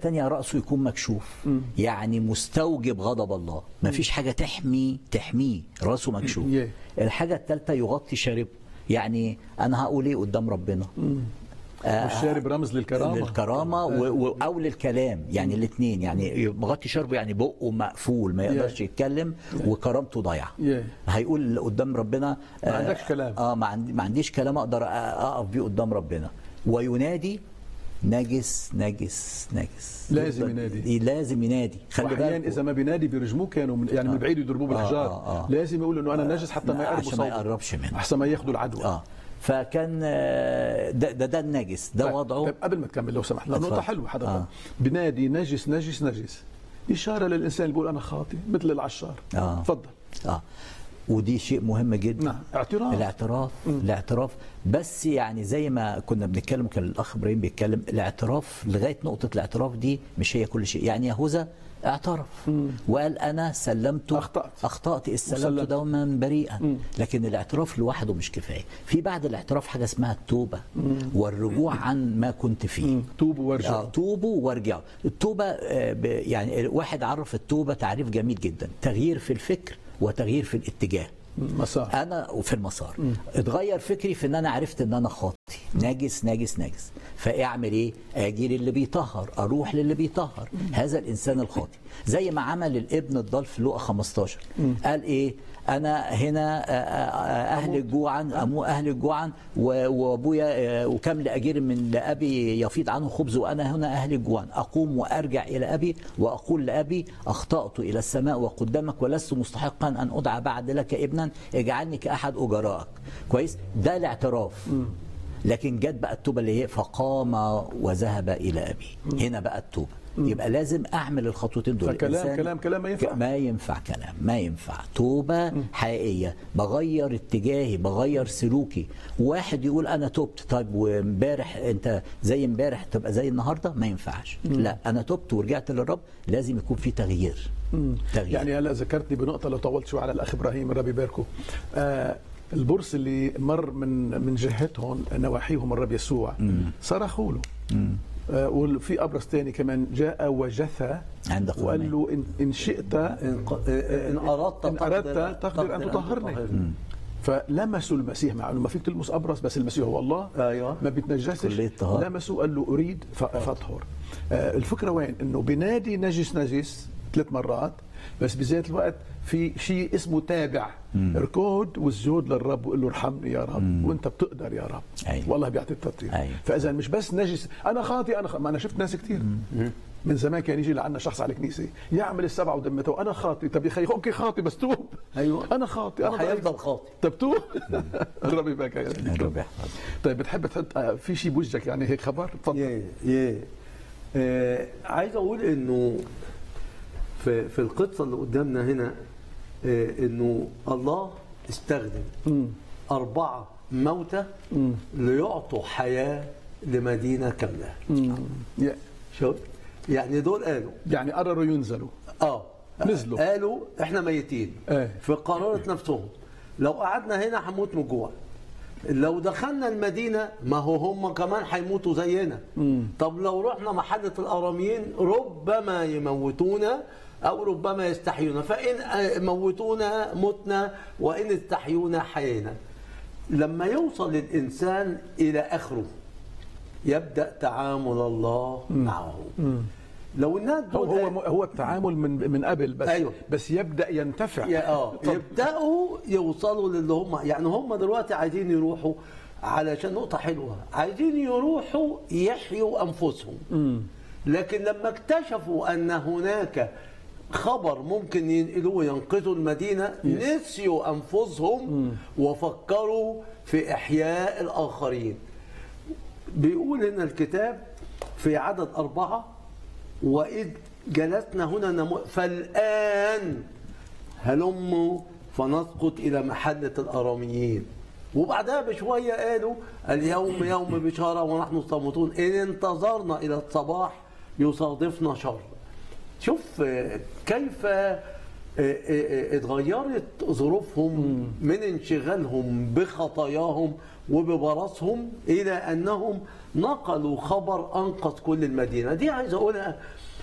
تانية رأسه يكون مكشوف يعني مستوجب غضب الله ما فيش حاجة تحمي تحميه رأسه مكشوف يه. الحاجة الثالثة يغطي شاربه يعني أنا هقول إيه قدام ربنا والشارب رمز للكرامه للكرامة و... و... أو للكلام يعني الاثنين يعني مغطي شربه يعني بقه مقفول ما يقدرش يتكلم وكرامته ضايعة يه. هيقول قدام ربنا ما عندكش كلام. اه ما, عندي ما عنديش كلام اقدر أ- اقف بيه قدام ربنا وينادي نجس نجس نجس لازم يفضل- ينادي. لازم ينادي خلي واحيانا بالك اذا ما بينادي بيرجموه كانوا من يعني من بعيد يضربوه بالحجار آه، آه. لازم يقول انه انا نجس حتى ما يقربوا عشان ما صوته. يقربش منه احسن ما ياخذوا العدوى اه فكان آه، ده ده, ده النجس ده طيب، وضعه طيب قبل ما تكمل لو سمحت لأنه نقطة اتفضل. حلوة حضرتك آه. آه. بنادي نجس نجس نجس إشارة للإنسان اللي بيقول أنا خاطئ مثل العشار آه. تفضل اه ودي شيء مهم جدا نعم اعتراف الاعتراف الاعتراف بس يعني زي ما كنا بنتكلم كان الاخ ابراهيم بيتكلم الاعتراف لغايه نقطه الاعتراف دي مش هي كل شيء يعني يهوذا اعترف وقال انا سلمت أخطأت. اخطات إذ سلمت وسلمت. دوما بريئا لكن الاعتراف لوحده مش كفايه في بعد الاعتراف حاجه اسمها التوبه والرجوع عن ما كنت فيه مم. توبوا وارجعوا آه، توبوا وارجعوا التوبة آه، ب- يعني واحد عرف التوبة تعريف جميل جدا تغيير في الفكر وتغيير في الاتجاه مسار انا وفي المسار اتغير فكري في ان انا عرفت ان انا خاطي ناجس ناجس ناجس فاعمل ايه اجي للي بيطهر اروح للي بيطهر هذا الانسان الخاطي زي ما عمل الابن الضال في لوقا 15 قال ايه انا هنا آه، آه، اهلك جوعا امو اهلك جوعا و- وابويا آه، وكم لاجير من لابي يفيض عنه خبز وانا هنا اهلك جوعا اقوم وارجع الى ابي واقول لابي اخطات الى السماء وقدامك ولست مستحقا ان ادعى بعد لك ابنا اجعلني كاحد اجرائك كويس ده الاعتراف لكن جت بقى التوبه اللي هي فقام وذهب الى ابي هنا بقى التوبه يبقى لازم اعمل الخطوتين دول فكلام الإنسان- كلام كلام ما ينفع ما ينفع كلام ما ينفع توبة حقيقية بغير اتجاهي بغير سلوكي واحد يقول أنا تبت طيب وامبارح أنت زي امبارح تبقى زي النهاردة ما ينفعش لا أنا تبت ورجعت للرب لازم يكون في تغيير تغيير يعني هلا ذكرتني بنقطة لو طولت شوي على الأخ إبراهيم الرب يباركه آه البرص اللي مر من من جهتهم نواحيهم الرب يسوع صرخوا له آه وفي أبرص ثاني كمان جاء وجثى عند وقال قرنين له إن, إن شئت إن, ق- إن أردت إن أردت تقدر أن تطهرني فلمسوا المسيح مع انه ما فيك تلمس ابرص بس المسيح هو الله أيوة. ما بيتنجسش كلية طهارة. لمسوا قال له اريد ف- فاطهر آه، الفكره وين انه بنادي نجس نجس ثلاث مرات بس بذات الوقت في شيء اسمه تابع ركود والسجود للرب وقول له ارحمني يا رب وانت بتقدر يا رب أيوة. والله بيعطي التطهير أيوة. فاذا مش بس نجس انا خاطي انا خ... ما انا شفت ناس كثير من زمان كان يجي لعنا شخص على الكنيسه يعمل السبعه ودمته وانا خاطي طب يا اخي اوكي خاطي بس توب أيوة. انا خاطي انا ضعيف. وحيفضل خاطي طب توب الرب يبارك يا الرب يحفظك. طيب بتحب تحط آه، في شيء بوجهك يعني هيك خبر تفضل يه يه آه عايز اقول انه في في القصه اللي قدامنا هنا آه انه الله استخدم اربعه موتى ليعطوا حياه لمدينه كامله يا- شوف يعني دول قالوا يعني قرروا ينزلوا اه نزلوا. قالوا احنا ميتين ايه. في قرارة نفسهم لو قعدنا هنا هنموت من الجوع لو دخلنا المدينة ما هو هم كمان هيموتوا زينا طب لو رحنا محلة الأراميين ربما يموتونا أو ربما يستحيونا فإن آه، موتونا متنا وإن استحيونا حيينا لما يوصل الإنسان إلى آخره يبدأ تعامل الله معه لو الناس هو دول هو هو التعامل من من قبل بس أيوة. بس يبدا ينتفع يا اه اتفضل. يبداوا يوصلوا للي هم يعني هم دلوقتي عايزين يروحوا علشان نقطة حلوة عايزين يروحوا يحيوا أنفسهم لكن لما اكتشفوا أن هناك خبر ممكن ينقلوه ينقذوا المدينة نسيوا أنفسهم وفكروا في إحياء الآخرين بيقول هنا الكتاب في عدد أربعة وإذ جلسنا هنا نمو فالآن هلموا فنسقط إلى محلة الأراميين وبعدها بشوية قالوا اليوم يوم بشارة ونحن صامتون إن انتظرنا إلى الصباح يصادفنا شر شوف آه، كيف آه، آه، آه، اتغيرت ظروفهم من انشغالهم بخطاياهم وببرصهم الى انهم نقلوا خبر انقذ كل المدينه دي عايز اقولها